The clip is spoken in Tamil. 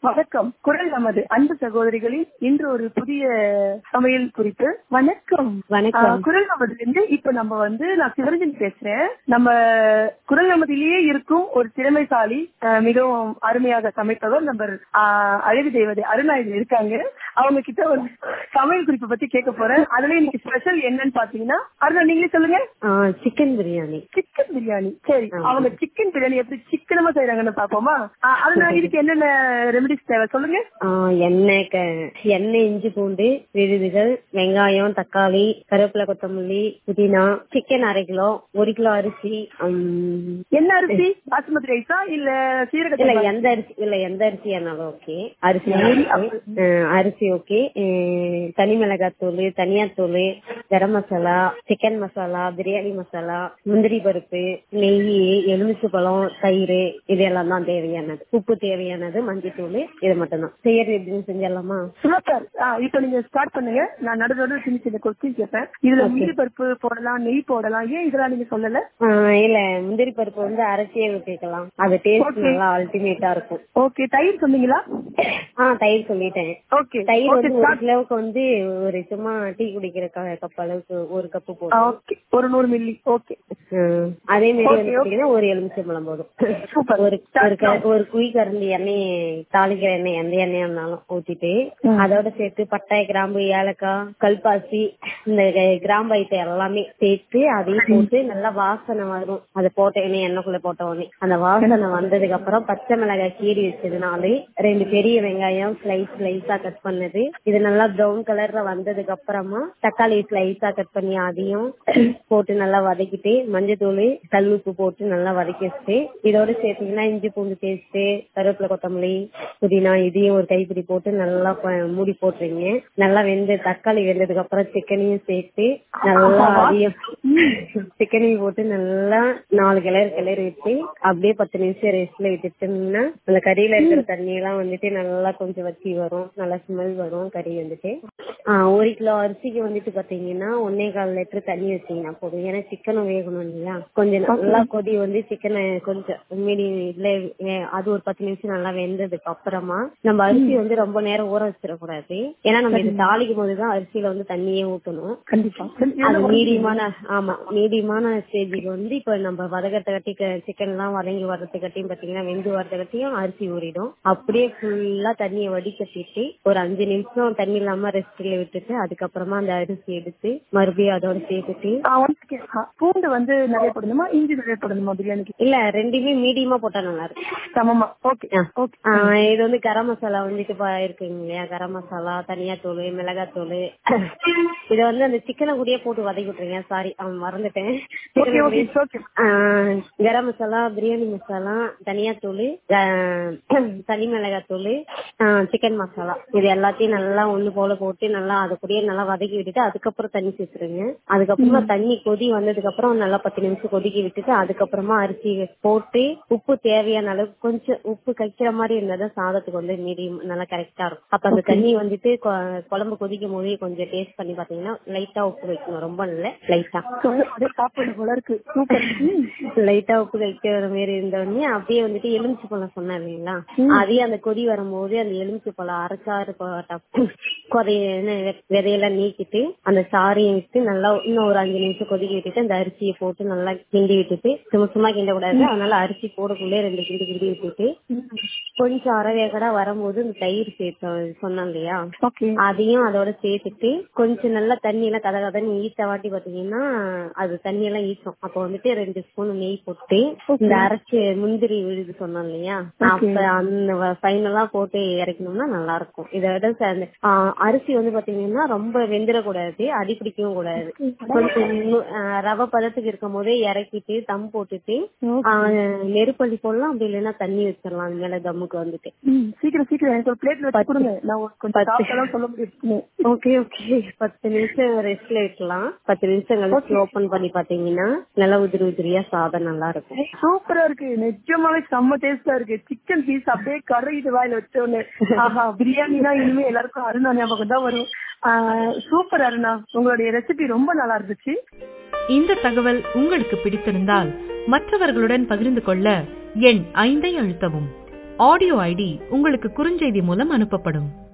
வணக்கம் குரல் நமது அன்பு சகோதரிகளின் இன்று ஒரு புதிய சமையல் குறிப்பு வணக்கம் வணக்கம். ஆஹ், குரல் நமதுல இருந்து இப்ப நம்ம வந்து நான் சிவரஞ்சன் பேசுறேன் நம்ம குரல் நமதிலேயே இருக்கும் ஒரு திறமைசாலி ஆஹ், மிகவும் அருமையாக சமைப்பவர் நம்ம ஆஹ், அழகு தேவதை அருணாயுதன் இருக்காங்க அவங்க கிட்ட ஒரு சமையல் குறிப்பை பத்தி கேட்க போறேன் அதுல இன்னைக்கு ஸ்பெஷல் என்னன்னு பாத்தீங்கன்னா அருணா நீங்களே சொல்லுங்க சிக்கன் பிரியாணி சிக்கன் பிரியாணி சரி ஆமா. அவங்க சிக்கன் பிரியாணி எப்படி சிக்கனமா செய்யறாங்கன்னு பாப்போமா ஆஹ், அதுல இதுக்கு என்னென்ன ரெமெடிஸ் தேவை சொல்லுங்க ஆ, எண்ணெய் க- எண்ணெய் இஞ்சி பூண்டு விழுதுகள் வெங்காயம் தக்காளி கருவேப்பிலை கொத்தமல்லி புதினா சிக்கன் அரை கிலோ ஒரு கிலோ அரிசி ம், என்ன அரிசி பாசுமதி ரைஸா இல்ல சீரக இல்ல சம்பா? எந்த அரிசி இல்ல எந்த அரிசி ஆனாலும் ஓகே அரிசி சரி, okay. ஆ, அரிசி ஓகே தனி மிளகாய் தூள் தனியாத்தூள் கரம் மசாலா சிக்கன் மசாலா பிரியாணி மசாலா முந்திரி பருப்பு நெய் எலுமிச்சை பழம் தயிர் இது எல்லாம் தான் தேவையானது உப்பு தேவையானது மஞ்சள் தூள் இது மட்டும் தான் செய்யறது எப்படின்னு செஞ்சிடலாமா சூப்பர் ஆஹ், இப்ப நீங்க ஸ்டார்ட் பண்ணுங்க நான் நடு நடு சின்ன சின்ன கொஸ்டின் கேட்பேன் இதுல Okay. முந்திரி பருப்பு போடலாம் நெய் போடலாம் ஏன் இதெல்லாம் நீங்க சொல்லல ஆ, இல்ல முந்திரி பருப்பு வந்து அரைச்சியே ஊற்றிக்கலாம் அது டேஸ்ட் Okay. நல்லா அல்டிமேட்டா இருக்கும் ஓகே தயிர் சொன்னீங்களா ஆ தயிர் சொல்லிட்டேன் ஓகே தயிர் ஓகே வந்து ஒரு start. கிலோவுக்கு வந்து ஒரு சும்மா டீ குடிக்கிற க- கப் அளவுக்கு ஒரு கப்பு ஆ, போதும் ஓகே ஒரு நூறு மில்லி ஓகே ம். அதே மாதிரி Okay, வந்து okay. பாத்தீங்கன்னா ஒரு எலுமிச்சம்பழம் போதும் Super. ஒரு Start ஒரு க- now. ஒரு குழி கரண்டி எண்ணெய் தாளிக்கிற எண்ணெய் எந்த எண்ணெயா இருந்தாலும் ஊத்திட்டு ம். அதோட சேர்த்து பட்டை கிராம்பு ஏலக்காய் கல்பாசி இந்த க- கிராம்பு ஐட்டம் எல்லாமே சேர்த்து அதையும் போட்டு நல்லா வாசனை வரும் அதை போட்ட எண்ணெய் எண்ணெய்க்குள்ள போட்ட உடனே அந்த வாசனை வந்ததுக்கு அப்புறம் பச்சை மிளகாய் கீறி வச்சதுனாலே ரெண்டு பெரிய வெங்காயம் ஸ்லைஸ் ஸ்லைஸா கட் பண்ணது இது நல்லா ப்ரௌன் கலர்ல வந்ததுக்கு அப்புறமா தக்காளி ஸ்லைஸா கட் பண்ணி அதையும் போட்டு நல்லா வதக்கிட்டு மஞ்சத்தூள் கல் உப்பு போட்டு நல்லா வதக்கி வச்சுட்டு இதோட சேர்த்தீங்கன்னா இஞ்சி பூண்டு பேஸ்ட் கருவேப்பிலை கொத்தமல்லி புதினா இதையும் ஒரு கைப்பிடி போட்டு நல்லா ப- மூடி போட்டுருங்க நல்லா வெந்து தக்காளி வெந்ததுக்கு அப்புறம் சிக்கனையும் சேர்த்து நல்லா அதையும் சிக்கனையும் போட்டு நல்லா நாலு கிளறு கிளறி விட்டு அப்படியே பத்து நிமிஷம் ரெஸ்ட்ல விட்டுட்டோம்னா அந்த கறியில இருக்கிற தண்ணி எல்லாம் வந்துட்டு நல்லா கொஞ்சம் வத்தி வரும் நல்லா ஸ்மெல் வரும் கறி வந்துட்டு ஆஹ் ஒரு கிலோ அரிசிக்கு வந்துட்டு பாத்தீங்கன்னா ஒன்னே கால் லிட்டர் தண்ணி வச்சீங்கன்னா போதும் ஏன்னா சிக்கனும் வேகணும் இல்லையா கொஞ்சம் நல்லா கொதி வந்து சிக்கனை கொஞ்சம் மீடியம் இல்ல வே- அது ஒரு பத்து நிமிஷம் நல்லா வெந்ததுக்கு அப்புறமா நம்ம அரிசி வந்து ரொம்ப நேரம் ஊற வச்சிடக்கூடாது ஏன்னா நம்ம இது தாளிக்கும் போதுதான் அரிசியில வந்து தண்ணியே ஊத்தணும் கண்டிப்பா அது மீடியமான ஆமா மீடியமான ஸ்டேஜுக்கு வந்து இப்ப நம்ம வதகத்தை கட்டி சிக்கன் எல்லாம் வதங்கி வர்றது கட்டியும் பாத்தீங்கன்னா வெந்து வர்றது கட்டியும் அரிசி ஊறிடும் அப்படியே ஃபுல்லா தண்ணியை வடிகட்டிட்டு ஒரு அஞ்சு நிமிஷம் தண்ணி இல்லாம ரெஸ்ட்ல விட்டுட்டு அதுக்கப்புறமா அந்த அரிசி எடுத்து மறுபடியும் அதோட சேர்த்துட்டு ஆ, one second. ஆ, பூண்டு வந்து நிறைய போடணுமா இஞ்சி நிறைய போடணுமா பிரியாணிக்கு இல்ல ரெண்டுமே மீடியமா போட்டா நல்லா இருக்கும் சமமா ஓகே ஆ. ஓகே ஆ, இது வந்து கரம் மசாலா வந்துட்டு பா- இருக்குங்க இல்லையா கரம் மசாலா தனியா தூள் மிளகாய் தூள் இத வந்து அந்த சிக்கனை கூடயே போட்டு வதக்கி விட்டுருங்க சாரி மறந்துட்டேன் ஓகே ஓகே ஓகே ஆ, கரம் மசாலா பிரியாணி மசாலா தனியா தூள் தனி மிளகாய் தூள் சிக்கன் மசாலா இது எல்லாத்தையும் நல்லா ஒண்ணு போல போட்டு நல்லா அது கூடயே நல்லா வதக்கி விட்டுட்டு அதுக்கப்புறம் தண்ணி சேர்த்துருங்க அதுக்கப்புறமா தண்ணி கொதி வந்ததுக்கு அப்புறம் நல்லா பத்து நிமிஷம் கொதிக்க விட்டுட்டு அதுக்கப்புறமா அரிசி போட்டு உப்பு தேவையான அளவுக்கு கொஞ்சம் உப்பு கைக்கிற மாதிரி இருந்தாதான் சாதத்துக்கு வந்து மீடியம் நல்லா கரெக்டா இருக்கும் அப்ப அந்த தண்ணி வந்துட்டு கொ- குழம்பு கொதிக்கும் போதே கொஞ்சம் டேஸ்ட் பண்ணி பாத்தீங்கன்னா லைட்டா உப்பு வைக்கணும் ரொம்ப இல்ல லைட்டா அப்படியே சாப்பிட போல இருக்கு சூப்பர் லைட்டா உப்பு வைக்கிற மாதிரி இருந்த உடனே அப்படியே வந்துட்டு எலுமிச்சை பழம் சொன்னேன் இல்லைங்களா அதையும் அந்த கொதி வரும்போது அந்த எலுமிச்சை பழம் அரைச்சாறு கொதைய விதையெல்லாம் நீக்கிட்டு அந்த சாறையும் விட்டு நல்லா இன்னும் ஒரு அஞ்சு நிமிஷம் கொதிக்க விட்டுட்டு அந்த அரிசியை போட்டு நல்லா கிண்டி விட்டுட்டு சும்மா சும்மா கிண்ட கூடாது அதனால அரிசி போடக்குள்ளே ரெண்டு கிண்டி கிண்டி விட்டுட்டு கொஞ்சம் அரைவேகடா வரும்போது இந்த தயிர் சேர்த்தோம் சொன்னோம் இல்லையா ஓகே அதையும் அதோட சேர்த்துட்டு கொஞ்சம் நல்லா தண்ணி எல்லாம் கத கதன்னு ஈத்த வாட்டி பாத்தீங்கன்னா அது தண்ணி எல்லாம் ஈச்சும் அப்ப வந்துட்டு ரெண்டு ஸ்பூன் நெய் போட்டு இந்த அரைச்சு முந்திரி விழுது சொன்னோம் இல்லையா அப்ப அந்த ஃபைனலா போட்டு இறக்கணும்னா நல்லா இருக்கும் இதை விட ச- அந்த, ஆ, அரிசி வந்து பாத்தீங்கன்னா ரொம்ப வெந்துடக்கூடாது அடி பிடிக்கவும் கூடாது கொஞ்சம் நு- ஆ, ரவை பதத்துக்கு இருக்கும் போதே இறக்கிட்டு தம் போட்டுட்டு ஆ, நெருப்பள்ளி போடலாம் அப்படி இல்லைன்னா தண்ணி வச்சிடலாம் அது மேல தம்முக்கு வந்துட்டு ம், சீக்கிரம் சீக்கிரம் எனக்கு ஒரு பிளேட்ல வச்சு கொடுங்க நான் ஒரு கொஞ்சம் சாப்பிட்டாலும் சொல்ல முடியும் ஓகே ஓகே பத்து நிமிஷம் ரெஸ்ட்ல வைக்கலாம் பத்து நிமிஷம் கழிச்சு ஓபன் பண்ணி பாத்தீங்கன்னா நல்லா உதிரி உதிரியா சாதம் நல்லா இருக்கும் சூப்பரா இருக்கு நிஜமாவே செம்ம டேஸ்டா இருக்கு சிக்கன் பீஸ் அப்படியே கரையுது வாயில வச்சோன்னு ஆஹா பிரியாணினா இனிமே எல்லாருக்கும் அருணா ஞாபகம் தான் வரும் சூப்பர் அருணா உங்களுடைய ரெசிபி ரொம்ப நல்லா இருந்துச்சு இந்த தகவல் உங்களுக்கு பிடித்திருந்தால் மற்றவர்களுடன் பகிர்ந்து கொள்ள எண் ஐந்தை அழுத்தவும் ஆடியோ ஐடி உங்களுக்கு குறுஞ்செய்தி மூலம் அனுப்பப்படும்